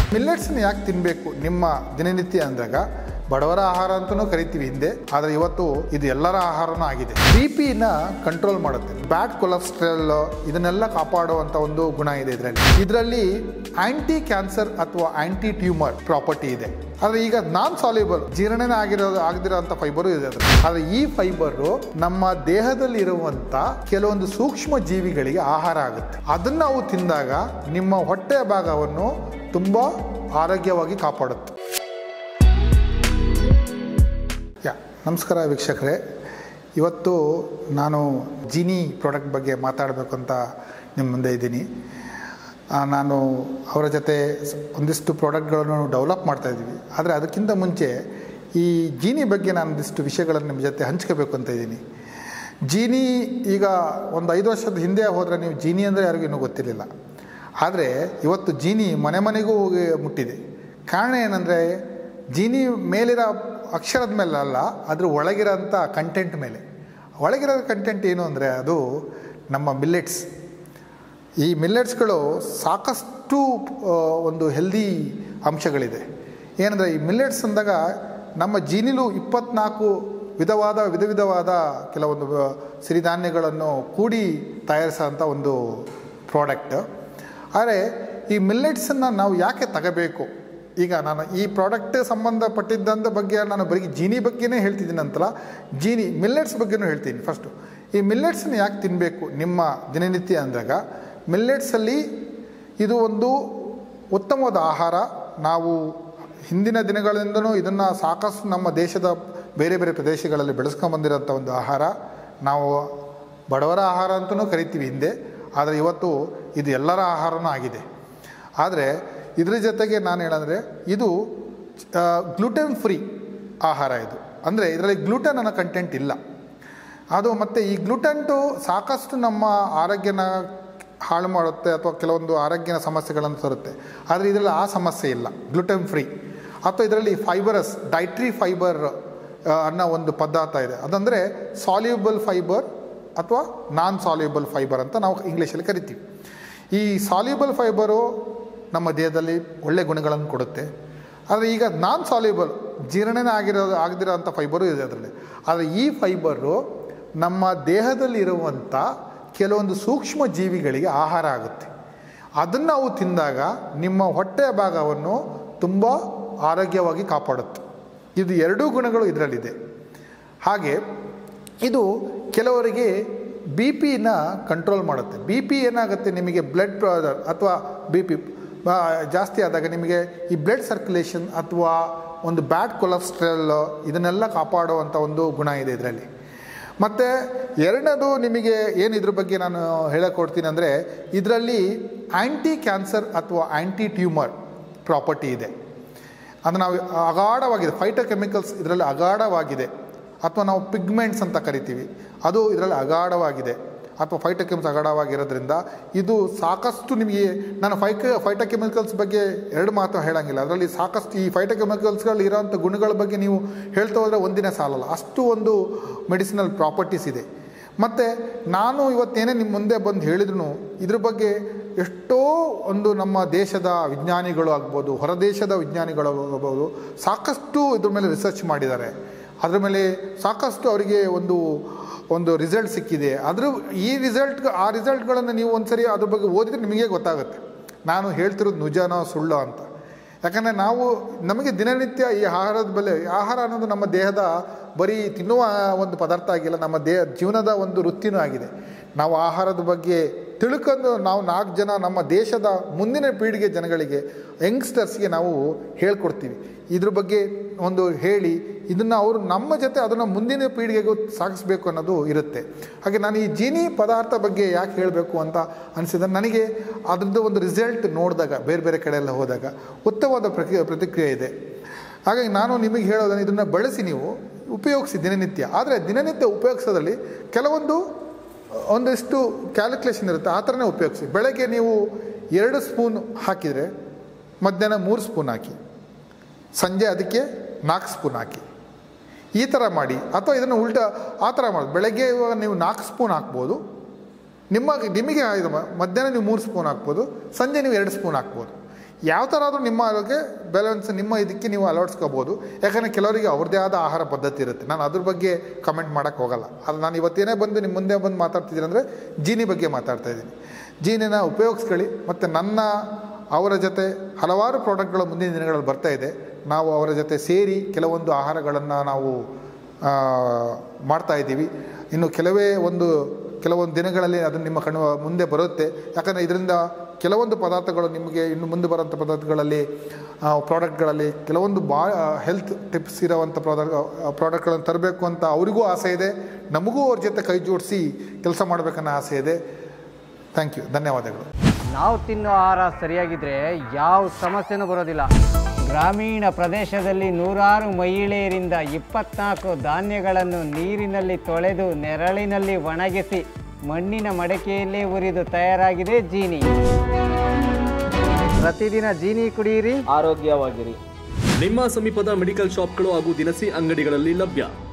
ಮಿಲ್ಲೆಟ್ಸ್ನ ಯಾಕೆ ತಿನ್ನಬೇಕು ನಿಮ್ಮ ದಿನನಿತ್ಯ ಅಂದಾಗ ಬಡವರ ಆಹಾರ ಅಂತಲೂ ಕರಿತೀವಿ ಹಿಂದೆ ಆದರೆ ಇವತ್ತು ಇದು ಎಲ್ಲರ ಆಹಾರನೂ ಆಗಿದೆ ಬಿ ಪಿನ ಕಂಟ್ರೋಲ್ ಮಾಡುತ್ತೆ ಬ್ಯಾಡ್ ಕೊಲೆಸ್ಟ್ರಾಲ್ ಇದನ್ನೆಲ್ಲ ಕಾಪಾಡುವಂಥ ಒಂದು ಗುಣ ಇದೆ ಇದರಲ್ಲಿ ಇದರಲ್ಲಿ ಆಂಟಿ ಕ್ಯಾನ್ಸರ್ ಅಥವಾ ಆಂಟಿ ಟ್ಯೂಮರ್ ಪ್ರಾಪರ್ಟಿ ಇದೆ ಆದರೆ ಈಗ ನಾನ್ ಸಾಲ್ಯುಬಲ್ ಜೀರ್ಣನೇ ಆಗಿರೋದು ಆಗದಿರೋಂಥ ಫೈಬರು ಇದೆ ಅದ್ರ ಆದರೆ ಈ ಫೈಬರು ನಮ್ಮ ದೇಹದಲ್ಲಿ ಇರುವಂಥ ಕೆಲವೊಂದು ಸೂಕ್ಷ್ಮ ಜೀವಿಗಳಿಗೆ ಆಹಾರ ಆಗುತ್ತೆ ಅದನ್ನು ನಾವು ತಿಂದಾಗ ನಿಮ್ಮ ಹೊಟ್ಟೆಯ ಭಾಗವನ್ನು ತುಂಬ ಆರೋಗ್ಯವಾಗಿ ಕಾಪಾಡುತ್ತೆ ಯಾ ನಮಸ್ಕಾರ ವೀಕ್ಷಕರೇ ಇವತ್ತು ನಾನು ಜೀನಿ ಪ್ರಾಡಕ್ಟ್ ಬಗ್ಗೆ ಮಾತಾಡಬೇಕು ಅಂತ ನಿಮ್ಮ ಮುಂದೆ ಇದ್ದೀನಿ ಆ, ನಾನು ಅವರ ಜೊತೆ ಸ್- ಒಂದಿಷ್ಟು ಪ್ರಾಡಕ್ಟ್ಗಳನ್ನು ಡೆವಲಪ್ ಮಾಡ್ತಾ ಇದ್ದೀವಿ ಆದರೆ ಅದಕ್ಕಿಂತ ಮುಂಚೆ ಈ ಜೀನಿ ಬಗ್ಗೆ ನಾನು ಒಂದಿಷ್ಟು ವಿಷಯಗಳನ್ನು ನಿಮ್ಮ ಜೊತೆ ಹಂಚ್ಕೋಬೇಕು ಅಂತ ಇದ್ದೀನಿ ಜೀನಿ ಈಗ ಒಂದು ಐದು ವರ್ಷದ ಹಿಂದೆ ಹೋದರೆ ನೀವು ಜೀನಿ ಅಂದರೆ ಯಾರಿಗೂ ಇನ್ನೂ ಗೊತ್ತಿರಲಿಲ್ಲ ಆದರೆ ಇವತ್ತು ಜೀನಿ ಮನೆ ಮನೆಗೂ ಹೋಗಿ ಮುಟ್ಟಿದೆ ಕಾರಣ ಏನಂದರೆ ಜೀನಿ ಮೇಲಿರೋ ಅಕ್ಷರದ ಮೇಲೆ ಅಲ್ಲ ಅದ್ರ ಒಳಗಿರೋಂಥ ಕಂಟೆಂಟ್ ಮೇಲೆ ಒಳಗಿರೋ ಕಂಟೆಂಟ್ ಏನು ಅಂದರೆ ಅದು ನಮ್ಮ ಮಿಲ್ಲೆಟ್ಸ್ ಈ ಮಿಲ್ಲೆಟ್ಸ್ಗಳು ಸಾಕಷ್ಟು ಆ, ಒಂದು ಹೆಲ್ದಿ ಅಂಶಗಳಿದೆ ಏನಂದರೆ ಈ ಮಿಲ್ಲೆಟ್ಸ್ ಅಂದಾಗ ನಮ್ಮ ಜೀನಿಲು ಇಪ್ಪತ್ನಾಲ್ಕು ವಿಧವಾದ ವಿಧ ವಿಧವಾದ ಕೆಲವೊಂದು ಆ, ಸಿರಿಧಾನ್ಯಗಳನ್ನು ಕೂಡಿ ತಯಾರಿಸೋಂಥ ಒಂದು ಪ್ರಾಡಕ್ಟ್ ಆದರೆ ಈ ಮಿಲ್ಲೆಟ್ಸನ್ನು ನಾವು ಯಾಕೆ ತಗೋಬೇಕು ಈಗ ನಾನು ಈ ಪ್ರಾಡಕ್ಟ್ ಸಂಬಂಧಪಟ್ಟಿದ್ದಂಥ ಬಗ್ಗೆ ನಾನು ಬರೀ ಜೀನಿ ಬಗ್ಗೆನೇ ಹೇಳ್ತಿದ್ದೀನಿ ಅಂತಲ್ಲ ಜೀನಿ ಮಿಲ್ಲೆಟ್ಸ್ ಬಗ್ಗೆನೂ ಹೇಳ್ತೀನಿ ಫಸ್ಟು ಈ ಮಿಲ್ಲೆಟ್ಸನ್ನ ಯಾಕೆ ತಿನ್ನಬೇಕು ನಿಮ್ಮ ದಿನನಿತ್ಯ ಅಂದಾಗ ಮಿಲ್ಲೆಟ್ಸಲ್ಲಿ ಇದು ಒಂದು ಉತ್ತಮವಾದ ಆಹಾರ ನಾವು ಹಿಂದಿನ ದಿನಗಳಿಂದನೂ ಇದನ್ನು ಸಾಕಷ್ಟು ನಮ್ಮ ದೇಶದ ಬೇರೆ ಬೇರೆ ಪ್ರದೇಶಗಳಲ್ಲಿ ಬೆಳೆಸ್ಕೊಂಬಂದಿರೋಂಥ ಒಂದು ಆಹಾರ ನಾವು ಬಡವರ ಆಹಾರ ಅಂತಲೂ ಕರಿತೀವಿ ಹಿಂದೆ ಆದರೆ ಇವತ್ತು ಇದು ಎಲ್ಲರ ಆಹಾರನೂ ಆಗಿದೆ ಆದರೆ ಇದ್ರ ಜೊತೆಗೆ ನಾನು ಹೇಳಂದರೆ ಇದು ಗ್ಲೂಟೆನ್ ಫ್ರೀ ಆಹಾರ ಇದು ಅಂದರೆ ಇದರಲ್ಲಿ ಗ್ಲೂಟನ್ ಅನ್ನೋ ಕಂಟೆಂಟ್ ಇಲ್ಲ ಅದು ಮತ್ತು ಈ ಗ್ಲೂಟನ್ಟು ಸಾಕಷ್ಟು ನಮ್ಮ ಆರೋಗ್ಯನ ಹಾಳು ಮಾಡುತ್ತೆ ಅಥವಾ ಕೆಲವೊಂದು ಆರೋಗ್ಯನ ಸಮಸ್ಯೆಗಳನ್ನು ತರುತ್ತೆ ಆದರೆ ಇದರಲ್ಲಿ ಆ ಸಮಸ್ಯೆ ಇಲ್ಲ ಗ್ಲುಟನ್ ಫ್ರೀ ಅಥವಾ ಇದರಲ್ಲಿ ಫೈಬರಸ್ ಡೈಟ್ರಿ ಫೈಬರ್ ಅನ್ನೋ ಒಂದು ಪದಾರ್ಥ ಇದೆ ಅದಂದರೆ ಸಾಲ್ಯೂಬಲ್ ಫೈಬರ್ ಅಥವಾ ನಾನ್ ಸಾಲ್ಯೂಬಲ್ ಫೈಬರ್ ಅಂತ ನಾವು ಇಂಗ್ಲೀಷಲ್ಲಿ ಕರಿತೀವಿ ಈ ಸಾಲ್ಯೂಬಲ್ ಫೈಬರು ನಮ್ಮ ದೇಹದಲ್ಲಿ ಒಳ್ಳೆ ಗುಣಗಳನ್ನು ಕೊಡುತ್ತೆ ಆದರೆ ಈಗ ನಾನ್ ಸಾಲ್ಯೂಬಲ್ ಜೀರ್ಣನೇ ಆಗಿರೋದು ಆಗದಿರೋ ಅಂಥ ಫೈಬರು ಇದೆ ಅದರಲ್ಲಿ ಆದರೆ ಈ ಫೈಬರು ನಮ್ಮ ದೇಹದಲ್ಲಿರುವಂಥ ಕೆಲವೊಂದು ಸೂಕ್ಷ್ಮ ಜೀವಿಗಳಿಗೆ ಆಹಾರ ಆಗುತ್ತೆ ಅದನ್ನು ನಾವು ತಿಂದಾಗ ನಿಮ್ಮ ಹೊಟ್ಟೆಯ ಭಾಗವನ್ನು ತುಂಬ ಆರೋಗ್ಯವಾಗಿ ಕಾಪಾಡುತ್ತೆ ಇದು ಎರಡೂ ಗುಣಗಳು ಇದರಲ್ಲಿದೆ ಹಾಗೆ ಇದು ಕೆಲವರಿಗೆ ಬಿ ಪಿನ ಕಂಟ್ರೋಲ್ ಮಾಡುತ್ತೆ ಬಿ ಪಿ ಏನಾಗುತ್ತೆ ನಿಮಗೆ ಬ್ಲಡ್ ಪ್ರೆಷರ್ ಅಥವಾ ಬಿ ಪಿ ಜಾಸ್ತಿ ಆದಾಗ ನಿಮಗೆ ಈ ಬ್ಲಡ್ ಸರ್ಕ್ಯುಲೇಷನ್ ಅಥವಾ ಒಂದು ಬ್ಯಾಡ್ ಕೊಲೆಸ್ಟ್ರಾಲ್ ಇದನ್ನೆಲ್ಲ ಕಾಪಾಡುವಂಥ ಒಂದು ಗುಣ ಇದೆ ಇದರಲ್ಲಿ ಮತ್ತು ಎರಡನೇದು ನಿಮಗೆ ಏನು ಇದ್ರ ಬಗ್ಗೆ ನಾನು ಹೇಳಕೊಡ್ತೀನಿ ಅಂದರೆ ಇದರಲ್ಲಿ ಆ್ಯಂಟಿ ಕ್ಯಾನ್ಸರ್ ಅಥವಾ ಆ್ಯಂಟಿ ಟ್ಯೂಮರ್ ಪ್ರಾಪರ್ಟಿ ಇದೆ ಅದು ನಾವು ಅಗಾಢವಾಗಿದೆ ಫೈಟೋಕೆಮಿಕಲ್ಸ್ ಇದರಲ್ಲಿ ಅಗಾಢವಾಗಿದೆ ಅಥವಾ ನಾವು ಪಿಗ್ಮೆಂಟ್ಸ್ ಅಂತ ಕರಿತೀವಿ ಅದು ಇದರಲ್ಲಿ ಅಗಾಢವಾಗಿದೆ ಅಥವಾ ಫೈಟೋಕೆಮಿಕ್ಸ್ ಅಗಾಢವಾಗಿರೋದ್ರಿಂದ ಇದು ಸಾಕಷ್ಟು ನಿಮಗೆ ನಾನು ಫೈಕ ಫೈಟೋಕೆಮಿಕಲ್ಸ್ ಬಗ್ಗೆ ಎರಡು ಮಾತು ಹೇಳೋಂಗಿಲ್ಲ ಅದರಲ್ಲಿ ಸಾಕಷ್ಟು ಈ ಫೈಟೋಕೆಮಿಕಲ್ಸ್ಗಳು ಇರೋಂಥ ಗುಣಗಳ ಬಗ್ಗೆ ನೀವು ಹೇಳ್ತಾ ಹೋದರೆ ಒಂದಿನ ಸಾಲಲ್ಲ ಅಷ್ಟು ಒಂದು ಮೆಡಿಸಿನಲ್ ಪ್ರಾಪರ್ಟೀಸ್ ಇದೆ ಮತ್ತು ನಾನು ಇವತ್ತೇನೇ ನಿಮ್ಮ ಮುಂದೆ ಬಂದು ಹೇಳಿದ್ರು ಇದ್ರ ಬಗ್ಗೆ ಎಷ್ಟೋ ಒಂದು ನಮ್ಮ ದೇಶದ ವಿಜ್ಞಾನಿಗಳು ಆಗ್ಬೋದು ಹೊರದೇಶದ ವಿಜ್ಞಾನಿಗಳು ಆಗ್ಬೋದು ಸಾಕಷ್ಟು ಇದ್ರ ಮೇಲೆ ರಿಸರ್ಚ್ ಮಾಡಿದ್ದಾರೆ ಅದ್ರ ಮೇಲೆ ಸಾಕಷ್ಟು ಅವರಿಗೆ ಒಂದು ಒಂದು ರಿಸಲ್ಟ್ ಸಿಕ್ಕಿದೆ ಅದ್ರ ಈ ರಿಸಲ್ಟ್ ಆ ರಿಸಲ್ಟ್ಗಳನ್ನು ನೀವು ಒಂದ್ಸರಿ ಅದ್ರ ಬಗ್ಗೆ ಓದಿದ್ರೆ ನಿಮಗೆ ಗೊತ್ತಾಗುತ್ತೆ ನಾನು ಹೇಳ್ತಿರೋದು ನಿಜನೋ ಸುಳ್ಳು ಅಂತ ಯಾಕಂದರೆ ನಾವು ನಮಗೆ ದಿನನಿತ್ಯ ಈ ಆಹಾರದ ಬೆಲೆ ಆಹಾರ ಅನ್ನೋದು ನಮ್ಮ ದೇಹದ ಬರೀ ತಿನ್ನುವ ಒಂದು ಪದಾರ್ಥ ಆಗಿಲ್ಲ ನಮ್ಮ ದೇಹ ಜೀವನದ ಒಂದು ವೃತ್ತಿನೂ ಆಗಿದೆ ನಾವು ಆಹಾರದ ಬಗ್ಗೆ ತಿಳ್ಕೊಂಡು ನಾವು ನಾಲ್ಕು ಜನ ನಮ್ಮ ದೇಶದ ಮುಂದಿನ ಪೀಳಿಗೆ ಜನಗಳಿಗೆ ಯಂಗ್ಸ್ಟರ್ಸ್ಗೆ ನಾವು ಹೇಳ್ಕೊಡ್ತೀವಿ ಇದ್ರ ಬಗ್ಗೆ ಒಂದು ಹೇಳಿ ಇದನ್ನು ಅವರು ನಮ್ಮ ಜೊತೆ ಅದನ್ನು ಮುಂದಿನ ಪೀಳಿಗೆಗೂ ಸಾಗಿಸ್ಬೇಕು ಅನ್ನೋದು ಇರುತ್ತೆ ಹಾಗೆ ನಾನು ಈ ಜೀನಿ ಪದಾರ್ಥ ಬಗ್ಗೆ ಯಾಕೆ ಹೇಳಬೇಕು ಅಂತ ಅನಿಸಿದ್ರೆ ನನಗೆ ಅದರದ್ದು ಒಂದು ರಿಸಲ್ಟ್ ನೋಡಿದಾಗ ಬೇರೆ ಬೇರೆ ಕಡೆ ಎಲ್ಲ ಹೋದಾಗ ಉತ್ತಮವಾದ ಪ್ರಕ್ರಿಯೆ ಪ್ರತಿಕ್ರಿಯೆ ಇದೆ ಹಾಗಾಗಿ ನಾನು ನಿಮಗೆ ಹೇಳೋದನ್ನು ಇದನ್ನು ಬಳಸಿ ನೀವು ಉಪಯೋಗಿಸಿ ದಿನನಿತ್ಯ ಆದರೆ ದಿನನಿತ್ಯ ಉಪಯೋಗಿಸೋದ್ರಲ್ಲಿ ಕೆಲವೊಂದು ಒಂದಿಷ್ಟು ಕ್ಯಾಲ್ಕುಲೇಷನ್ ಇರುತ್ತೆ ಆ ಥರನೇ ಉಪಯೋಗಿಸಿ ಬೆಳಗ್ಗೆ ನೀವು ಎರಡು ಸ್ಪೂನ್ ಹಾಕಿದರೆ ಮಧ್ಯಾಹ್ನ ಮೂರು ಸ್ಪೂನ್ ಹಾಕಿ ಸಂಜೆ ಅದಕ್ಕೆ ನಾಲ್ಕು ಸ್ಪೂನ್ ಹಾಕಿ ಈ ಥರ ಮಾಡಿ ಅಥವಾ ಇದನ್ನು ಉಲ್ಟಾ ಆ ಥರ ಮಾಡಿ ಬೆಳಗ್ಗೆ ಇವಾಗ ನೀವು ನಾಲ್ಕು ಸ್ಪೂನ್ ಹಾಕ್ಬೋದು ನಿಮ್ಮ ನಿಮಗೆ ಇದು ಮ- ಮಧ್ಯಾಹ್ನ ನೀವು ಮೂರು ಸ್ಪೂನ್ ಹಾಕ್ಬೋದು ಸಂಜೆ ನೀವು ಎರಡು ಸ್ಪೂನ್ ಹಾಕ್ಬೋದು ಯಾವ ಥರ ಆದರೂ ನಿಮ್ಮ ಆರೋಗ್ಯ ಬ್ಯಾಲೆನ್ಸ್ ನಿಮ್ಮ ಇದಕ್ಕೆ ನೀವು ಅಳವಡಿಸ್ಕೋಬೋದು ಯಾಕಂದರೆ ಕೆಲವರಿಗೆ ಅವ್ರದ್ದೇ ಆದ ಆಹಾರ ಪದ್ಧತಿ ಇರುತ್ತೆ ನಾನು ಅದ್ರ ಬಗ್ಗೆ ಕಮೆಂಟ್ ಮಾಡೋಕ್ಕೆ ಹೋಗಲ್ಲ ಅದು ನಾನು ಇವತ್ತೇನೇ ಬಂದು ನಿಮ್ಮ ಮುಂದೆ ಬಂದು ಮಾತಾಡ್ತಿದ್ದೀನಿ ಅಂದರೆ ಜೀನಿ ಬಗ್ಗೆ ಮಾತಾಡ್ತಾ ಇದ್ದೀನಿ ಜೀನಿನ ಉಪಯೋಗಿಸ್ಕೊಳ್ಳಿ ಮತ್ತು ನನ್ನ ಅವರ ಜೊತೆ ಹಲವಾರು ಪ್ರಾಡಕ್ಟ್ಗಳು ಮುಂದಿನ ದಿನಗಳಲ್ಲಿ ಬರ್ತಾ ಇದೆ ನಾವು ಅವರ ಜೊತೆ ಸೇರಿ ಕೆಲವೊಂದು ಆಹಾರಗಳನ್ನು ನಾವು ಆ, ಮಾಡ್ತಾ ಇದ್ದೀವಿ ಇನ್ನು ಕೆಲವೇ ಒಂದು ಕೆಲವೊಂದು ದಿನಗಳಲ್ಲಿ ಅದು ನಿಮ್ಮ ಕಣ್ಣು ಮುಂದೆ ಬರುತ್ತೆ ಯಾಕಂದರೆ ಇದರಿಂದ ಕೆಲವೊಂದು ಪದಾರ್ಥಗಳು ನಿಮಗೆ ಇನ್ನು ಮುಂದೆ ಬರೋಂಥ ಪದಾರ್ಥಗಳಲ್ಲಿ ಪ್ರಾಡಕ್ಟ್ಗಳಲ್ಲಿ ಕೆಲವೊಂದು ಬಾ ಹೆಲ್ತ್ ಟಿಪ್ಸ್ ಇರೋವಂಥ ಪ್ರಾಡಕ್ಟ್ ಪ್ರಾಡಕ್ಟ್ಗಳನ್ನು ತರಬೇಕು ಅಂತ ಅವರಿಗೂ ಆಸೆ ಇದೆ ನಮಗೂ ಅವ್ರ ಜೊತೆ ಕೈ ಜೋಡಿಸಿ ಕೆಲಸ ಮಾಡಬೇಕನ್ನೋ ಆಸೆ ಇದೆ ಥ್ಯಾಂಕ್ ಯು ಧನ್ಯವಾದಗಳು ನಾವು ತಿನ್ನೋ ಆಹಾರ ಸರಿಯಾಗಿದ್ರೆ ಯಾವ ಸಮಸ್ಯೆನೂ ಬರೋದಿಲ್ಲ ಗ್ರಾಮೀಣ ಪ್ರದೇಶದಲ್ಲಿ ನೂರಾರು ಮಹಿಳೆಯರಿಂದ ಇಪ್ಪತ್ನಾಲ್ಕು ಧಾನ್ಯಗಳನ್ನು ನೀರಿನಲ್ಲಿ ತೊಳೆದು ನೆರಳಿನಲ್ಲಿ ಒಣಗಿಸಿ ಮಣ್ಣಿನ ಮಡಕೆಯಲ್ಲೇ ಉರಿದು ತಯಾರಾಗಿದೆ ಜೀನಿ ಪ್ರತಿದಿನ ಜೀನಿ ಕುಡಿಯಿರಿ ಆರೋಗ್ಯವಾಗಿರಿ ನಿಮ್ಮ ಸಮೀಪದ ಮೆಡಿಕಲ್ ಶಾಪ್ಗಳು ಹಾಗೂ ದಿನಸಿ ಅಂಗಡಿಗಳಲ್ಲಿ ಲಭ್ಯ